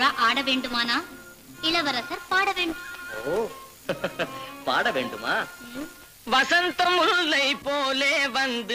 புறா ஆட வேண்டுமானா இளவரசர் பாட வேண்டும் ஓ பாட வேண்டுமா ம். வசந்தம் முல்லை போலே வந்து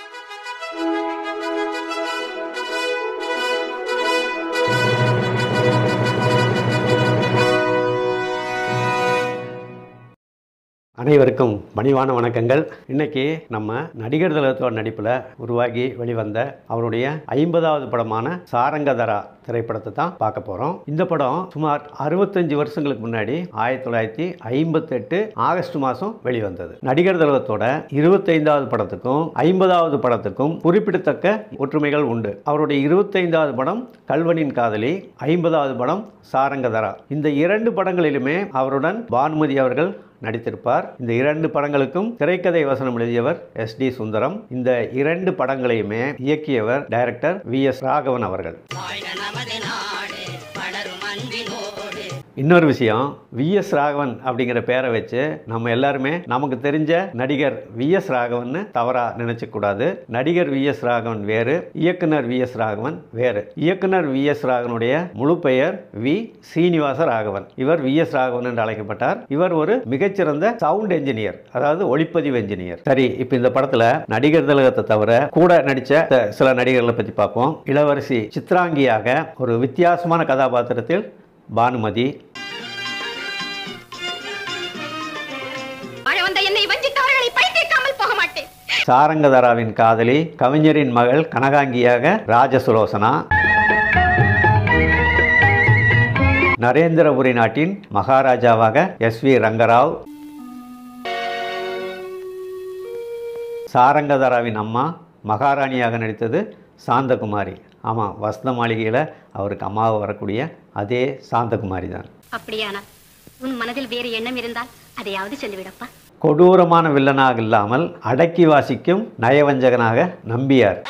அனைவருக்கும் பணிவான வணக்கங்கள் இன்னைக்கு நம்ம நடிகர் திலகத்தோட நடிப்பில் உருவாகி வெளிவந்த அவருடைய ஐம்பதாவது படமான சாரங்கதரா திரைப்படத்தை தான் பார்க்க போகிறோம் இந்த படம் சுமார் அறுபத்தஞ்சு வருஷங்களுக்கு முன்னாடி ஆயிரத்தி தொள்ளாயிரத்தி ஐம்பத்தெட்டு ஆகஸ்ட் மாதம் வெளிவந்தது நடிகர் திலகத்தோட இருபத்தைந்தாவது படத்துக்கும் ஐம்பதாவது படத்துக்கும் குறிப்பிடத்தக்க ஒற்றுமைகள் உண்டு அவருடைய இருபத்தைந்தாவது படம் கல்வனின் காதலி ஐம்பதாவது படம் சாரங்கதரா இந்த இரண்டு படங்களிலுமே அவருடன் பானுமதி அவர்கள் நடித்திருப்பார் இந்த இரண்டு படங்களுக்கும் திரைக்கதை வசனம் எழுதியவர் எஸ் டி சுந்தரம் இந்த இரண்டு படங்களையுமே இயக்கியவர் டைரக்டர் வி எஸ் ராகவன் அவர்கள் வாழ்க நமது நாடு வளரும் அன்பினோடு இன்னொரு விஷயம் வி எஸ் ராகவன் அப்படிங்கிற பேரை வச்சு நம்ம எல்லாருமே நமக்கு தெரிஞ்ச நடிகர் வி எஸ் ராகவன் தவறா நினைச்ச கூடாது நடிகர் வி எஸ் ராகவன் வேறு இயக்குனர் வி எஸ் ராகவன் வேறு இயக்குனர் வி எஸ் ராகவனுடைய முழு பெயர் வி சீனிவாச ராகவன் இவர் வி எஸ் ராகவன் என்று அழைக்கப்பட்டார் இவர் ஒரு மிகச்சிறந்த சவுண்ட் என்ஜினியர் அதாவது ஒளிப்பதிவு என்ஜினியர் சரி இப்போ இந்த படத்துல நடிகர் திலகத்தை தவிர கூட நடிச்ச த- சில நடிகர்களை பத்தி பார்ப்போம் இளவரசி சித்ராங்கியாக ஒரு வித்தியாசமான கதாபாத்திரத்தில் பானுமதி வாழ வந்த என்னை வஞ்சித்தவர்களை பழித்தீர்க்காமல் போக மாட்டேன் சாரங்கதராவின் காதலி கவிஞரின் மகள் கனகாங்கியாக ராஜசுலோசனா நரேந்திரபுரி நாட்டின் மகாராஜாவாக எஸ் வி ரங்கராவ் சாரங்கதராவின் அம்மா மகாராணியாக நடித்தது சாந்தகுமாரி ஆமாம் வசந்த மாளிகையில் அவருக்கு அம்மாவை வரக்கூடிய அதே சாந்தகுமாரி தான் அப்படியானால் உன் மனதில் வேறு எண்ணம் இருந்தால் அதையாவது சொல்லிவிடப்பா கொடூரமான வில்லனாக இல்லாமல் அடக்கி வாசிக்கும் நயவஞ்சகனாக நம்பியார்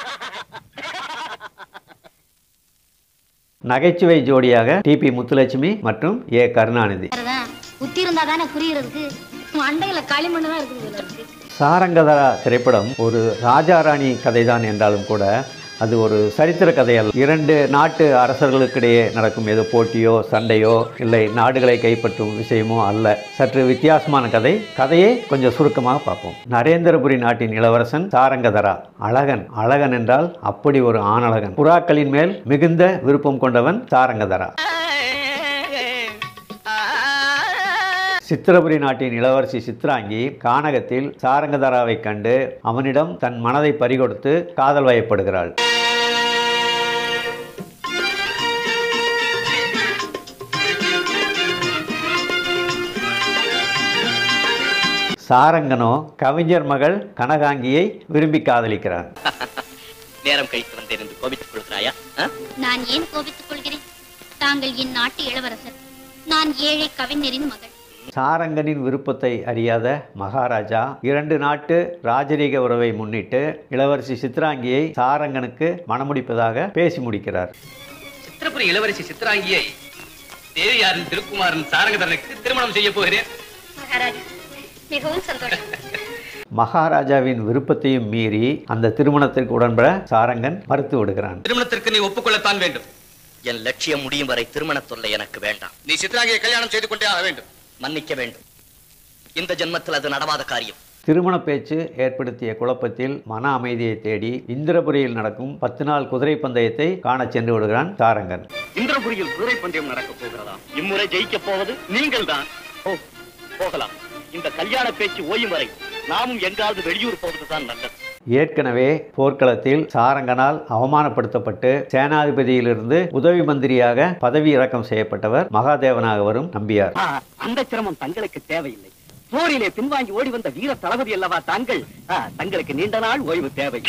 நகைச்சுவை ஜோடியாக டிபி முத்துலட்சுமி மற்றும் ஏ கருணாநிதி புத்தி இருந்தா தானே புரியறதுக்கு மண்டையில களிமண்ணு தான் இருக்குது இதுல இருக்கு சாரங்கதரா திரைப்படம் ஒரு ராஜாராணி கதைதான் என்றாலும் கூட அது ஒரு சரித்திர கதை அல்ல இரண்டு நாட்டு அரசர்களுக்கிடையே நடக்கும் ஏதோ போட்டியோ சண்டையோ இல்லை நாடுகளை கைப்பற்றும் விஷயமோ அல்ல சற்று வித்தியாசமான கதை கதையை கொஞ்சம் சுருக்கமாக பார்ப்போம் நரேந்திரபுரி நாட்டின் இளவரசன் சாரங்கதரா அழகன் அழகன் என்றால் அப்படி ஒரு ஆணழகன் புறாக்களின் மேல் மிகுந்த விருப்பம் கொண்டவன் சாரங்கதரா சித்திரபுரி நாட்டின் இளவரசி சித்ராங்கி கானகத்தில் சாரங்கதராவை கண்டு அவனிடம் தன் மனதை பறிகொடுத்து காதல் வயப்படுகிறாள் சாரங்கனோ கவிஞர் மகள் கனகாங்கியை விரும்பி காதலிக்கிறான் நேரம் கழித்து வந்தேன் என்று கோபித்துக் கொள்கிறாயா ஆ? நான் ஏன் கோபித்துக் கொள்கிறேன் தாங்கள் என் நாட்டு இளவரசர் நான் ஏழை கவிஞரின் மகள் சாரங்கனின் விருப்பத்தை அறியாத மகாராஜா இரண்டு நாட்டு ராஜரீக உறவை முன்னிட்டு இளவரசி சித்ராங்கியை சாரங்கனுக்கு மணமுடிப்பதாக பேசி முடிக்கிறார் சித்திரபுரி இளவரசி சித்ராங்கியை தேவியாரின் திருக்குமாரன் சாரங்கதரனுக்கு திருமணம் செய்ய போகிறேன் மகாராஜா மிகவும் சந்தோஷம் மகாராஜாவின் விருப்பத்தையும் மீறி அந்த திருமணத்திற்கு உடன்பட சாரங்கன் மறுத்து விடுகிறான் திருமணத்திற்கு நீ ஒப்புக்கொள்ளத்தான் வேண்டும் என் லட்சியம் முடியும் வரை திருமணத் தொல்லை எனக்கு வேண்டாம் நீ சித்ராங்கியை கல்யாணம் செய்து கொண்டே ஆக வேண்டும் மன்னிக்க வேண்டும் இந்த ஜென்மத்தில் அது நடவாத காரியம் திருமண பேச்சு ஏற்படுத்திய குழப்பத்தில் மன அமைதியை தேடி இந்திரபுரியில் நடக்கும் பத்து நாள் குதிரை பந்தயத்தை காணச் சென்று விடுகிறான் சாரங்கன் இந்திரபுரியில் குதிரை பந்தயம் நடக்கப் போகிறதா இம்முறை ஜெயிக்க போவது நீங்கள் தான் ஓ போகலாம் இந்த கல்யாண பேச்சு ஓயும் வரை நாமும் எங்காவது வெளியூர் போவதுதான் நல்லது ஏற்கனவே போர்க்களத்தில் சாரங்கனால் அவமானப்படுத்தப்பட்டு சேனாதிபதியிலிருந்து உதவி மந்திரியாக பதவி இறக்கம் செய்யப்பட்டவர் மகாதேவனாக வரும் நம்பியார் அந்த சிரமம் தங்களுக்கு தேவையில்லை போரிலே பின்வாங்கி ஓடி வந்த வீர தளபதி அல்லவா தாங்கள் ஆ, தங்களுக்கு நீண்ட நாள் ஓய்வு தேவை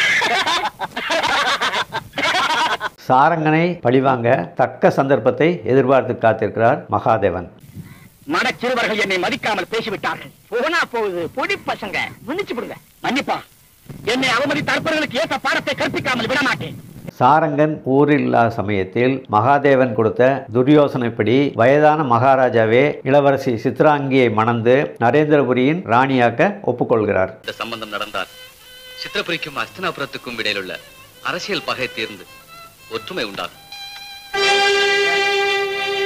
சாரங்கனை பழிவாங்க தக்க சந்தர்ப்பத்தை எதிர்பார்த்து காத்திருக்கிறார் மகாதேவன் மடச்சிறுவர்கள் என்னை மதிக்காமல் பேசிவிட்டார்கள் போனா போகுது பொடி பசங்க மன்னிச்சு விடுங்க மன்னிப்பா என்னை அவமதித்த அற்பர்களுக்கு ஏற்ற பாடத்தை கற்பிக்காமல் விட மாட்டேன் சாரங்கன் ஊரில் இல்லாத சமயத்தில் மகாதேவன் கொடுத்த துரியோசனைப்படி வயதான மகாராஜாவே இளவரசி சித்ராங்கியை மணந்து நரேந்திரபுரியின் ராணியாக்க ஒப்புக்கொள்கிறார் இந்த சம்பந்தம் நடந்தால் சித்திரபுரிக்கும் அஸ்தினாபுரத்துக்கும் இடையிலுள்ள அரசியல் பகை தீர்ந்து ஒற்றுமை உண்டாகும்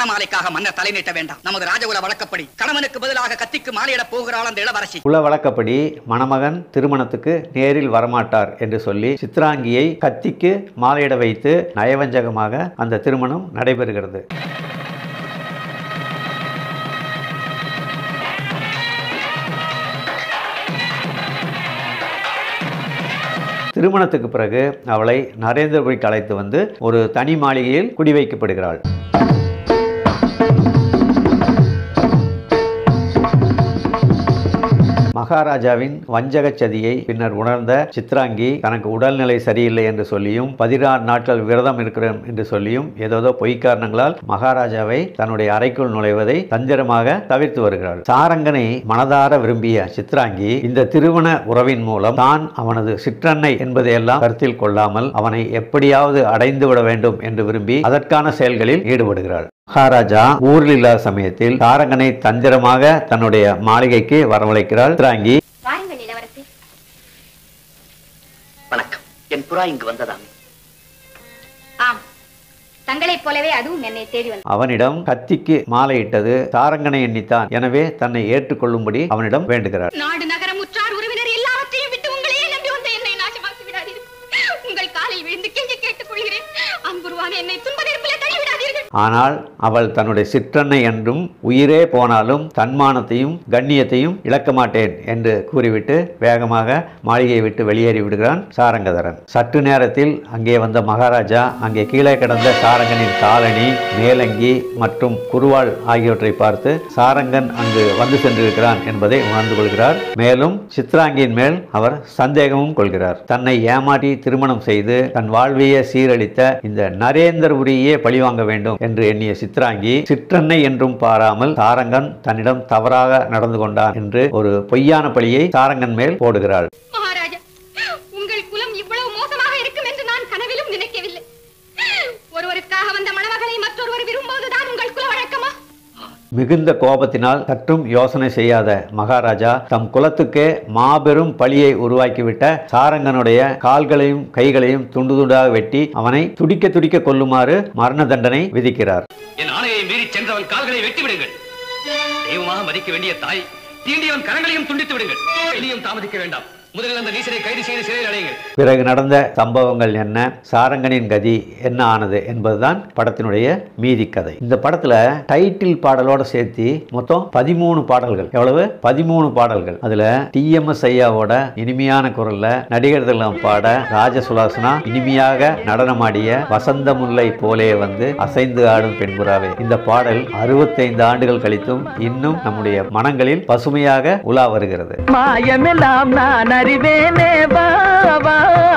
மணமாலைக்காக மன்னர் தலை நீட்ட வேண்டாம் நமது ராஜகுல வழக்கப்படி கணவனுக்கு பதிலாக கத்திக்கு மாலையிடப் போகிறாள் அந்த இளவரசி குல வழக்கப்படி மணமகன் திருமணத்துக்கு நேரில் வரமாட்டார் என்று சொல்லி சித்ராங்கியை கத்திக்கு மாலையிட வைத்து நயவஞ்சகமாக அந்த திருமணம் நடைபெறுகிறது திருமணத்துக்கு பிறகு அவளை நரேந்திரபுரிக்கு அழைத்து வந்து ஒரு தனி மாளிகையில் குடி வைக்கப்படுகிறாள் மகாராஜாவின் வஞ்சக சதியை பின்னர் உணர்ந்த சித்ராங்கி தனக்கு உடல்நிலை சரியில்லை என்று சொல்லியும் பதினாறு நாட்கள் விரதம் இருக்கிறோம் என்று சொல்லியும் ஏதோதோ பொய் காரணங்களால் மகாராஜாவை தன்னுடைய அறைக்குள் நுழைவதை தந்திரமாக தவிர்த்து வருகிறாள் சாரங்கனை மனதார விரும்பிய சித்ராங்கி இந்த திருமண உறவின் மூலம் தான் அவனது சிற்றன்னை என்பதையெல்லாம் கருத்தில் கொள்ளாமல் அவனை எப்படியாவது அடைந்து விட வேண்டும் என்று விரும்பி அதற்கான செயல்களில் ஈடுபடுகிறாள் மகாராஜா ஊரில் இல்லாத சமயத்தில் சாரங்கனை தந்திரமாக தன்னுடைய மாளிகைக்கு வரவழைக்கிறாள் சித்ராங்கி வாருங்கள் இளவரசி வணக்கம் என் புறா இங்கு வந்ததாமே ஆம் தங்களைப் போலவே அதுவும் என்னை தேடி வந்தது அவனிடம் கத்திக்கு மாலையிட்டது சாரங்கனை எண்ணித்தான் எனவே தன்னை ஏற்றுக்கொள்ளும்படி அவனிடம் வேண்டுகிறார் நாடு நகரம் உற்றார் உறவினர் எல்லாவற்றையும் விட்டு உங்களையே நம்பி வந்த என்னை நாசமாக்கி விடாதீர்கள் உங்கள் காலில் விழுந்து கெஞ்சி கேட்டுக் கொள்கிறேன் அன்புருவான என்னை துன்ப நெருப்பிலே தள்ளிவிடாதீர்கள் ஆனால் அவள் தன்னுடைய சிற்றன்னை என்றும் உயிரே போனாலும் தன்மானத்தையும் கண்ணியத்தையும் இழக்க மாட்டேன் என்று கூறிவிட்டு வேகமாக மாளிகையை விட்டு வெளியேறி விடுகிறான் சாரங்கதரன் சற்று நேரத்தில் அங்கே வந்த மகாராஜா அங்கே கீழே கிடந்த சாரங்கனின் காலணி மேலங்கி மற்றும் குருவாள் ஆகியவற்றை பார்த்து சாரங்கன் அங்கு வந்து சென்றிருக்கிறான் என்பதை உணர்ந்து கொள்கிறார் மேலும் சித்ராங்கியின் மேல் அவர் சந்தேகமும் கொள்கிறார் தன்னை ஏமாற்றி திருமணம் செய்து தன் வாழ்வையே சீரழித்த இந்த நரேந்திரபுரியே பழிவாங்க வேண்டும் என்று எண்ணிய சித்ராங்கி சிற்றன்னை என்றும் பாராமல் சாரங்கன் தன்னிடம் தவறாக நடந்து கொண்டான் என்று ஒரு பொய்யான பழியை சாரங்கன் மேல் போடுகிறாள் மகாராஜா உங்கள் குலம் இவ்வளவு மோசமாக இருக்கும் என்று நான் கனவிலும் நினைக்கவில்லை ஒருவருக்காக வந்த மணமகளை மற்றொருவர் விரும்புவதுதான் உங்கள் குல வழக்கமா மிகுந்த கோபத்தினால் சற்றும் யோசனை செய்யாத மகாராஜா தம் குலத்துக்கே மாபெரும் பழியை உருவாக்கிவிட்ட சாரங்கனுடைய கால்களையும் கைகளையும் துண்டு துண்டாக வெட்டி அவனை துடிக்க துடிக்க கொல்லுமாறு மரண தண்டனை விதிக்கிறார் என் ஆணையை மீறி சென்றவன் கால்களை வெட்டி விடுங்கள் தெய்வமாக மதிக்க வேண்டிய தாய் தீண்டியவன் கரங்களையும் துண்டித்து விடுங்கள் இனியும் தாமதிக்க வேண்டாம் முதலில் அந்த நீசரை கைது செய்து சிறையில் அடையுங்கள் பிறகு நடந்த சம்பவங்கள் என்ன சாரங்கனின் கதி என்ன ஆனது என்பதுதான் படத்தினுடைய மீதி கதை இந்த படத்துல டைட்டில் பாடலோட சேர்த்து மொத்தம் பதிமூணு பாடல்கள் எவ்வளவு பதிமூணு பாடல்கள் அதுல டிஎம்எஸ் ஐயாவோட இனிமையான குரல்ல நடிகர்கள் பாட ராஜசுலாசனா இனிமையாக நடனமாடிய வசந்த முல்லை போலே வந்து அசைந்து ஆடும் பெண்புறாவே இந்த பாடல் அறுபத்தைந்து ஆண்டுகள் கழித்தும் இன்னும் நம்முடைய மனங்களில் பசுமையாக உலா வருகிறது மாயமெல்லாம் நான் அறிவேனே வா வா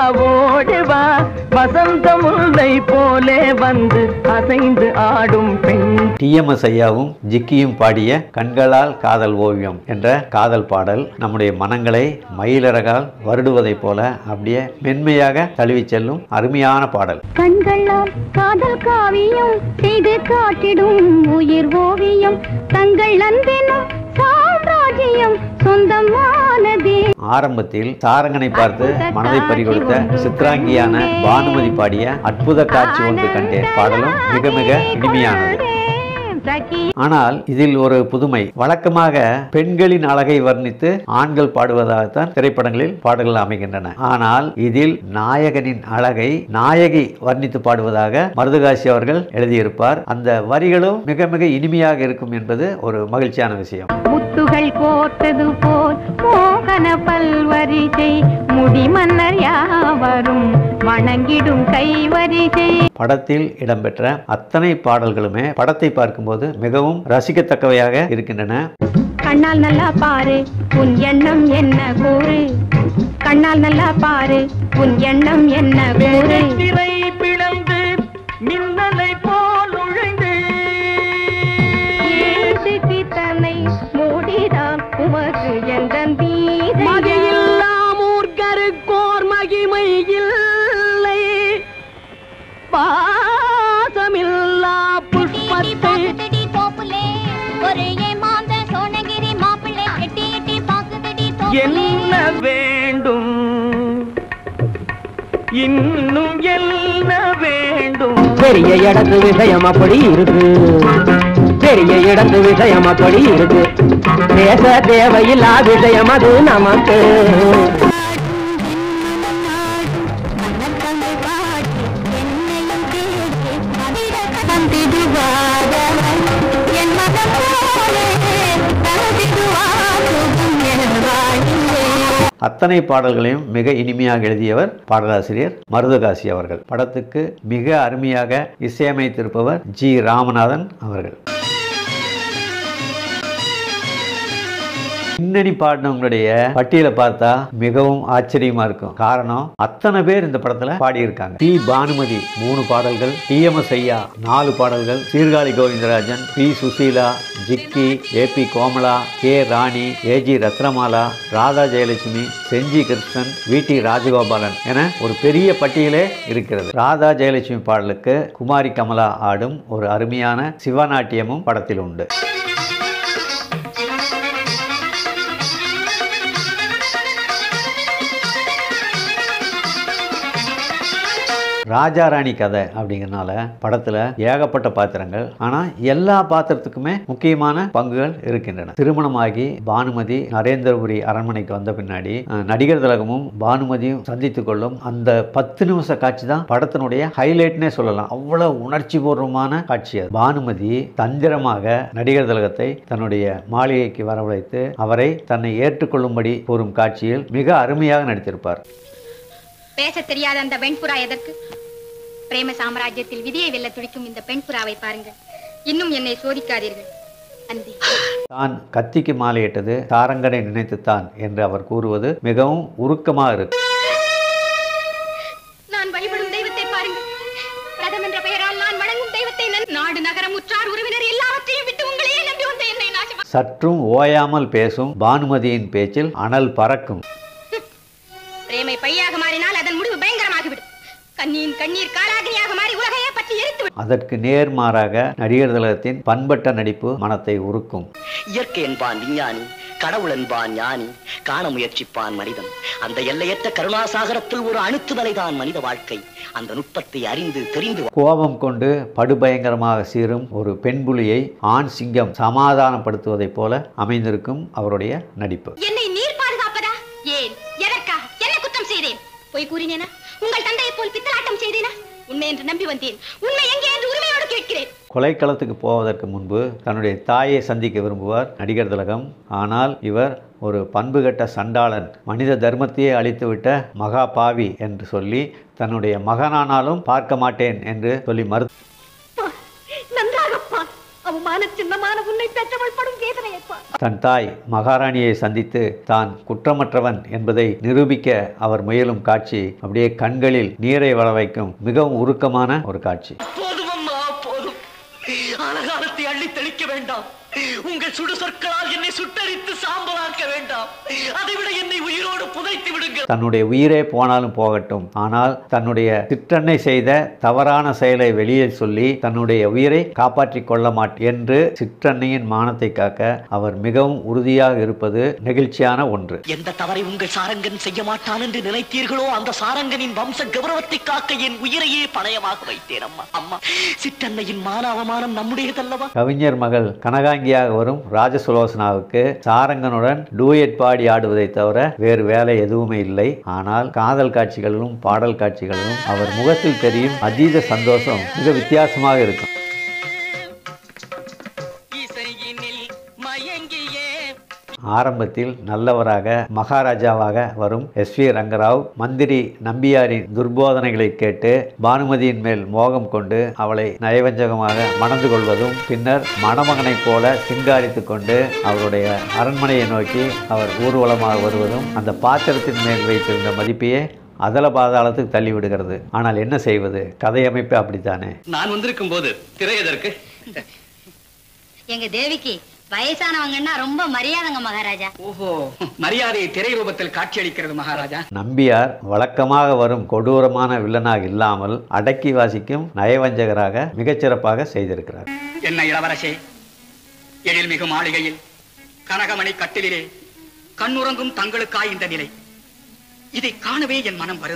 ஓடி வா வசந்த முல்லை போலே வந்து அசைந்து ஆடும் பெண் டிஎம்எஸ் ஐயாவும் ஜிக்கியும் பாடிய கண்களால் காதல் ஓவியம் என்ற காதல் பாடல் நம்முடைய மனங்களை மயிலிறகால் வருடுவதைப் போல அப்படியே மென்மையாக தழுவிச் செல்லும் அருமையான பாடல் கண்களால் காதல் காவியம் செய்து காட்டிடும் உயிர் ஓவியம் தங்கள் அன்பினும் சாம்ராஜ்யம் சொந்தமானதே ஆரம்பத்தில் சாரங்கனை பார்த்து மனதை பறிகொடுத்த சித்ராங்கியான பானுமதி பாடிய அற்புத காட்சி ஒன்று கண்டேன் பாடலும் மிக மிக இனிமையானது சகி ஆனால் இதில் ஒரு புதுமை வழக்கமாக பெண்களின் அழகை வர்ணித்து ஆண்கள் பாடுவதாகத்தான் திரைப்படங்களில் பாடல்கள் அமைகின்றன ஆனால் இதில் நாயகனின் அழகை நாயகி வர்ணித்து பாடுவதாக மருதுகாசி அவர்கள் எழுதியிருப்பார் அந்த வரிகளும் மிக மிக இனிமையாக இருக்கும் என்பது ஒரு மகிழ்ச்சியான விஷயம் முத்துகள் கோர்த்தது போல் மோகன பல்வரிசை முடி மன்னர் யாவரும் வணங்கிடும் கைவரிசை படத்தில் இடம்பெற்ற அத்தனை பாடல்களுமே படத்தை பார்க்கும்போது மிகவும் ரசிக்கத்தக்கவையாக இருக்கின்றன கண்ணால் நல்லா பாரு உன் எண்ணம் என்ன கூறு கண்ணால் நல்லா பாரு உன் எண்ணம் என்ன கூறு திரை பிளந்து மின்னலை போல் நுழைந்து ஏசுக்கு தன்னை மூடிதான் உமக்கு எந்த மகையெல்லாம் ஊர்கருக்கோர் மகிமை இல்லை பாசமில்லா புஷ்பத்தை என்ன வேண்டும் இன்னும் என்ன வேண்டும் பெரிய இடத்து விஷயம் அப்படி இருக்கு பெரிய இடத்து விஷயம் அப்படி இருக்கு பேச தேவையில்லா விஷயம் அது நமக்கு அத்தனை பாடல்களையும் மிக இனிமையாக எழுதியவர் பாடலாசிரியர் மருதகாசி அவர்கள் படத்துக்கு மிக அருமையாக இசையமைத்திருப்பவர் ஜி ராமநாதன் அவர்கள் பின்னணி பாடினவங்களுடைய பட்டியலை பார்த்தா மிகவும் ஆச்சரியமா இருக்கும் காரணம் அத்தனை பேர் இந்த படத்துல பாடியிருக்காங்க டி பானுமதி மூணு பாடல்கள் டி எம் எஸ் ஐயா நாலு பாடல்கள் Sirkazhi Govindarajan P Susheela Jikki A P Komala K Rani A G Rathnamala Radha Jayalakshmi Gingee Krishnan V T Rajagopalan என ஒரு பெரிய பட்டியலே இருக்கிறது ராதா ஜெயலட்சுமி பாடலுக்கு குமாரி கமலா ஆடும் ஒரு அருமையான சிவநாட்டியமும் படத்தில் உண்டு ராஜா ராணி கதை அப்படிங்கறனால படத்துல ஏகப்பட்ட பாத்திரங்கள் ஆனா எல்லா பாத்திரத்துக்குமே முக்கியமான பங்குகள் இருக்கின்றன திருமணமாகி பானுமதி நரேந்திரபுரி அரண்மனைக்கு வந்த பின்னாடி அஹ், நடிகர் திலகமும் பானுமதியும் சந்தித்துக் கொள்ளும் அந்த பத்து நிமிஷ காட்சி தான் படத்தினுடைய ஹைலைட்னே சொல்லலாம் அவ்வளவு உணர்ச்சி பூர்வமான காட்சி அது பானுமதி தந்திரமாக நடிகர் திலகத்தை தன்னுடைய மாளிகைக்கு வரவழைத்து அவரை தன்னை ஏற்றுக்கொள்ளும்படி கூறும் காட்சியில் மிக அருமையாக நடித்திருப்பார் பேச தெரியாத அந்த வெண்புறா எதற்கு பிரேம சாம்ராஜ்யத்தில் விதியை வெல்ல துடிக்கும் இந்த பெண் புறாவை பாருங்கள் இன்னும் என்னை சோதிக்காதீர்கள் அந்தி தான் கத்திக்கு மாலையிட்டது சாரங்கனை நினைத்துத்தான் என்று அவர் கூறுவது மிகவும் உருக்கமாக இருக்கு நான் வழிபடும் தெய்வத்தை பாருங்கள் பிரதம் என்ற பெயரால் நான் வணங்கும் தெய்வத்தை நன்- நாடு நகரம் உற்றார் உறவினர் எல்லாவற்றையும் விட்டு உங்களையே நம்பி வந்த என்னை நாசமா சற்றும் ஓயாமல் பேசும் பானுமதியின் பேச்சில் அனல் பறக்கும் பிரேமை பையாக மாறினால் அதன் முடிவு பயங்கரமாகிவிடும் கண்ணியின் கண்ணீர் காலாகினியாக மாறி உலகையே பற்றி எரித்து விடும் அதற்கு நேர்மாறாக நடிகர் திலகத்தின் பண்பட்ட நடிப்பு மனத்தை உருக்கும் இயற்கை என்பான் விஞ்ஞானி கடவுள் என்பான் ஞானி காண முயற்சிப்பான் மனிதன் அந்த எல்லையற்ற கருணாசாகரத்தில் ஒரு அணுத்துதலைதான் மனித வாழ்க்கை அந்த நுட்பத்தை அறிந்து தெரிந்து கோபம் கொண்டு படுபயங்கரமாக சீரும் ஒரு பெண் புலியை ஆண் சிங்கம் சமாதானப்படுத்துவதைப் போல அமைந்திருக்கும் அவருடைய நடிப்பு என்னை நீர் பாதுகாப்பதா ஏன் எதற்காக என்ன குற்றம் செய்தேன் பொய் கூறினேனா உங்கள் தந்தையை போல் பித்தலாட்டம் செய்தேனா உண்மை என்று நம்பி வந்தேன் உண்மை எங்கே என்று உரிமையோடு கேட்கிறேன் கொலைக்களத்துக்கு போவதற்கு முன்பு தன்னுடைய தாயை சந்திக்க விரும்புவார் நடிகர் திலகம் ஆனால் இவர் ஒரு பண்புகட்ட சண்டாளன் மனித தர்மத்தையே அழித்துவிட்ட மகா பாவி என்று சொல்லி தன்னுடைய மகனானாலும் பார்க்க மாட்டேன் என்று சொல்லி மறு நன்றாகப்பா அவமான சின்னமான உன்னை பெற்றவள் படும் வேதனையப்பா தன் தாய் மகாராணியை சந்தித்து தான் குற்றமற்றவன் என்பதை நிரூபிக்க அவர் முயலும் காட்சி அப்படியே கண்களில் நீரை வர வைக்கும் மிகவும் உருக்கமான ஒரு காட்சி போதும் அம்மா போதும் அலகாலத்தை அள்ளி தெளிக்க வேண்டாம் உங்கள் சுடு சொற்களால் என்னை சுட்டரித்து சாம்பலாக்க வேண்டாம் அதைவிட என்னை உயிரோடு புதைத்து விடுங்கள் தன்னுடைய உயிரே போனாலும் போகட்டும் ஆனால் தன்னுடைய சிற்றன்னை செய்த தவறான செயலை வெளியே சொல்லி தன்னுடைய உயிரை காப்பாற்றிக் கொள்ள மாட்டேன் என்று சிற்றன்னையின் மானத்தை காக்க அவர் மிகவும் உறுதியாக இருப்பது நெகிழ்ச்சியான ஒன்று எந்த தவறை உங்கள் சாரங்கன் செய்ய மாட்டான் என்று நினைத்தீர்களோ அந்த சாரங்கனின் வம்ச கௌரவத்தை காக்க என் உயிரையே பணயமாக வைத்தேன் அம்மா அம்மா சிற்றன்னையின் மான அவமானம் நம்முடையதல்லவா கவிஞர் மகள் கனகாங்கியாக வரும் ராஜசுலோசனாவுக்கு சாரங்கனுடன் டூயட் பாடி ஆடுவதை தவிர வேறு வேலை எதுவுமே இல்லை ஆனால் காதல் காட்சிகளிலும் பாடல் காட்சிகளிலும் அவர் முகத்தில் தெரியும் அதீத சந்தோஷம் மிக வித்தியாசமாக இருக்கும் ஆரம்பத்தில் நல்லவராக மகாராஜாவாக வரும் எஸ் வி ரங்கராவ் மந்திரி நம்பியாரின் துர்போதனைகளை கேட்டு பானுமதியின் மேல் மோகம் கொண்டு அவளை நயவஞ்சகமாக மணந்து கொள்வதும் பின்னர் மணமகனைப் போல சிங்காரித்துக் கொண்டு அவருடைய அரண்மனையை நோக்கி அவர் ஊர்வலமாக வருவதும் அந்த பாத்திரத்தின் மேல் வைத்திருந்த மதிப்பையே அதல பாதாளத்துக்கு தள்ளி விடுகிறது ஆனால் என்ன செய்வது கதையமைப்பு அப்படித்தானே நான் வந்திருக்கும் போது திரை எதற்கு எங்க தேவிக்கு வயசானவங்கன்னா ரொம்ப மரியாதைங்க மகாராஜா ஓஹோ மரியாதையை திரை ரூபத்தில் காட்சியளிக்கிறது மகாராஜா நம்பியார் வழக்கமாக வரும் கொடூரமான வில்லனாக இல்லாமல் அடக்கி வாசிக்கும் நயவஞ்சகராக மிகச்சிறப்பாக செய்திருக்கிறார் என்ன இளவரசே எழில்மிகு மாளிகையில் கனகமணி கட்டிலிலே கண்ணுறங்கும் தங்களுக்காய் இந்த நிலை இதை காணவே என் மனம் வருந்துகிறது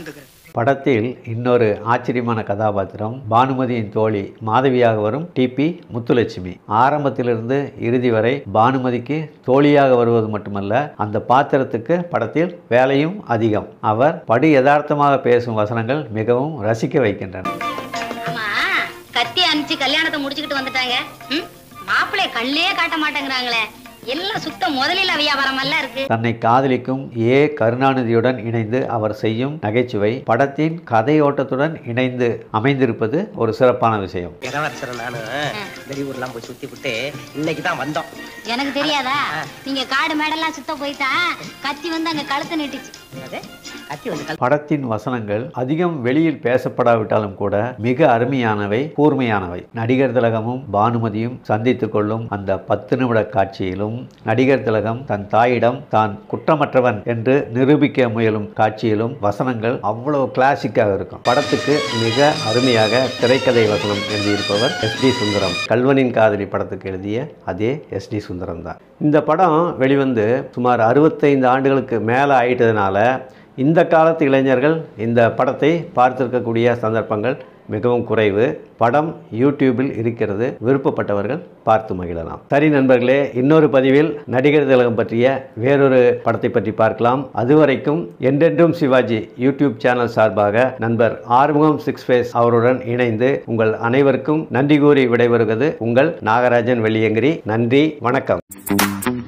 படத்தில் இன்னொரு ஆச்சரியமான கதாபாத்திரம் பானுமதியின் தோழி மாதவியாக வரும் டிபி முத்துலட்சுமி ஆரம்பத்திலிருந்து இறுதி வரை பானுமதிக்கு தோழியாக வருவது மட்டுமல்ல அந்த பாத்திரத்துக்கு படத்தில் வேலையும் அதிகம் அவர் படு யதார்த்தமாக பேசும் வசனங்கள் மிகவும் ரசிக்க வைக்கின்றன ஆமா கத்தி அனுப்பிச்சு கல்யாணத்தை முடிச்சுக்கிட்டு வந்துட்டாங்க ம்? மாப்பிள்ளைய கண்ணிலே காட்ட மாட்டேங்கிறாங்களே எல்லாம் சுத்த முதலில் வியாபாரம் எல்லாம் இருக்கு தன்னை காதலிக்கும் ஏ கருணாநிதியுடன் இணைந்து அவர் செய்யும் நகைச்சுவை படத்தின் கதையோட்டத்துடன் இணைந்து அமைந்திருப்பது ஒரு சிறப்பான விஷயம் இளவரசர் நானும் வெளியூர்லாம் போய் சுத்தி விட்டு இன்னைக்கு தான் வந்தோம் எனக்கு தெரியாதா நீங்க காடு மேடெல்லாம் சுத்த போயிட்டா கத்தி வந்து அங்க கழுத்து நீட்டுச்சு என்னது? கத்தி வந்து கல் படத்தின் வசனங்கள் அதிகம் வெளியில் பேசப்படாவிட்டாலும் கூட மிக அருமையானவை கூர்மையானவை நடிகர் திலகமும் பானுமதியும் சந்தித்துக் கொள்ளும் அந்த பத்து நிமிட காட்சியிலும் நடிகர் திலகம் தன் தாயிடம் தான் குற்றமற்றவன் என்று நிரூபிக்க முயலும் காட்சியிலும் வசனங்கள் அவ்வளவு கிளாசிக்காக இருக்கும் படத்துக்கு மிக அருமையாக திரைக்கதை வசனம் எழுதியிருப்பவர் எஸ் டி சுந்தரம் கல்வனின் காதலி படத்துக்கு எழுதிய அதே எஸ் டி சுந்தரம் தான் இந்த படம் வெளிவந்து சுமார் அறுபத்தைந்து ஆண்டுகளுக்கு மேலே ஆயிட்டதுனால இந்த காலத்து இளைஞர்கள் இந்த படத்தை பார்த்திருக்கக்கூடிய சந்தர்ப்பங்கள் மிகவும் குறைவு படம் யூடியூபில் இருக்கிறது விருப்பப்பட்டவர்கள் பார்த்து மகிழலாம் சரி நண்பர்களே இன்னொரு பதிவில் நடிகர் திலகம் பற்றிய வேறொரு படத்தை பற்றி பார்க்கலாம் அதுவரைக்கும் என்றென்றும் சிவாஜி யூடியூப் சேனல் சார்பாக நண்பர் ஆறுமுகம் சிக்ஸ் ஃபேஸ் அவருடன் இணைந்து உங்கள் அனைவருக்கும் நன்றி கூறி விடைபெறுவது உங்கள் நாகராஜன் வெளியங்கிரி நன்றி வணக்கம்